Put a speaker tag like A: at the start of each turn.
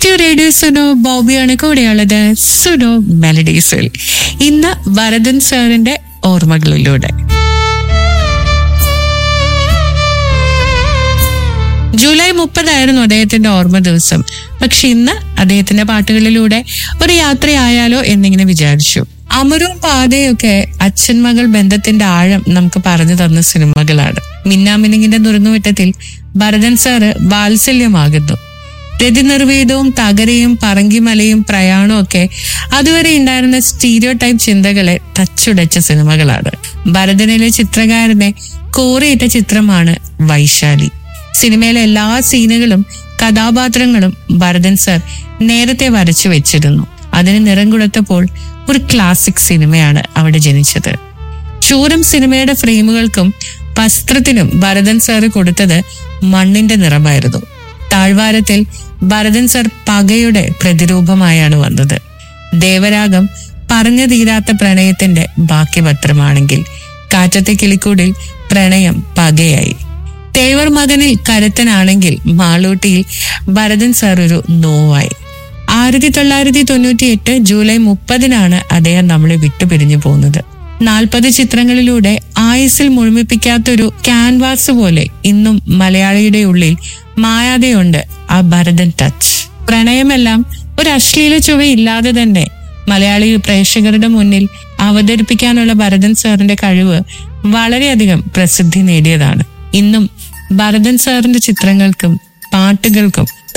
A: to radio Suno ബോബിയാണ് കൂടെയുള്ളത് സുനോ മെലഡീസിൽ ഇന്ന് ഭരതൻ സാറിന്റെ ഓർമ്മകളിലൂടെ ജൂലൈ മുപ്പതായിരുന്നു അദ്ദേഹത്തിന്റെ ഓർമ്മ ദിവസം പക്ഷെ ഇന്ന് അദ്ദേഹത്തിന്റെ പാട്ടുകളിലൂടെ ഒരു യാത്രയായാലോ എന്നിങ്ങനെ വിചാരിച്ചു അമരവും പാതയൊക്കെ അച്ഛൻ മകൾ ബന്ധത്തിന്റെ ആഴം നമുക്ക് പറഞ്ഞു തന്ന സിനിമകളാണ് മിന്നാമിനിങ്ങിന്റെ നുറുങ്ങുവിട്ടത്തിൽ ഭരതൻ സാറ് വാത്സല്യമാകുന്നു രതി നിർവേദവും തകരയും പറങ്കിമലയും പ്രയാണവും ഒക്കെ അതുവരെ ഉണ്ടായിരുന്ന സ്റ്റീരിയോ ടൈപ്പ് ചിന്തകളെ തച്ചുടച്ച സിനിമകളാണ് ഭരതനിലെ ചിത്രകാരനെ കോറിയിട്ട ചിത്രമാണ് വൈശാലി സിനിമയിലെ എല്ലാ സീനുകളും കഥാപാത്രങ്ങളും ഭരതൻ സർ നേരത്തെ വരച്ചു വെച്ചിരുന്നു അതിന് നിറം കൊടുത്തപ്പോൾ ഒരു ക്ലാസിക് സിനിമയാണ് അവിടെ ജനിച്ചത് ചൂരം സിനിമയുടെ ഫ്രെയിമുകൾക്കും വസ്ത്രത്തിനും ഭരതൻ സാറ് കൊടുത്തത് മണ്ണിന്റെ നിറമായിരുന്നു താഴ്വാരത്തിൽ ഭരതൻ സർ പകയുടെ പ്രതിരൂപമായാണ് വന്നത് ദേവരാഗം പറഞ്ഞു തീരാത്ത പ്രണയത്തിന്റെ ബാക്കി പത്രമാണെങ്കിൽ കാറ്റത്തെ കിളിക്കൂടിൽ പ്രണയം പകയായി തേവർ മകനിൽ കരുത്തനാണെങ്കിൽ മാളൂട്ടിയിൽ ഭരതൻ സാർ ഒരു നോവായി ആയിരത്തി തൊള്ളായിരത്തി തൊണ്ണൂറ്റി എട്ട് ജൂലൈ മുപ്പതിനാണ് അദ്ദേഹം നമ്മളെ വിട്ടുപിരിഞ്ഞു പോകുന്നത് നാൽപ്പത് ചിത്രങ്ങളിലൂടെ ആയുസിൽ മുഴുമിപ്പിക്കാത്തൊരു ക്യാൻവാസ് പോലെ ഇന്നും മലയാളിയുടെ ഉള്ളിൽ മായാതെയുണ്ട് ആ ഭരതൻ ടച്ച് പ്രണയമെല്ലാം ഒരു അശ്ലീല ചുവയില്ലാതെ തന്നെ മലയാളി പ്രേക്ഷകരുടെ മുന്നിൽ അവതരിപ്പിക്കാനുള്ള ഭരതൻ സാറിന്റെ കഴിവ് വളരെയധികം പ്രസിദ്ധി നേടിയതാണ് ഇന്നും ഭരതൻ സാറിന്റെ ചിത്രങ്ങൾക്കും പാട്ടുകൾക്കും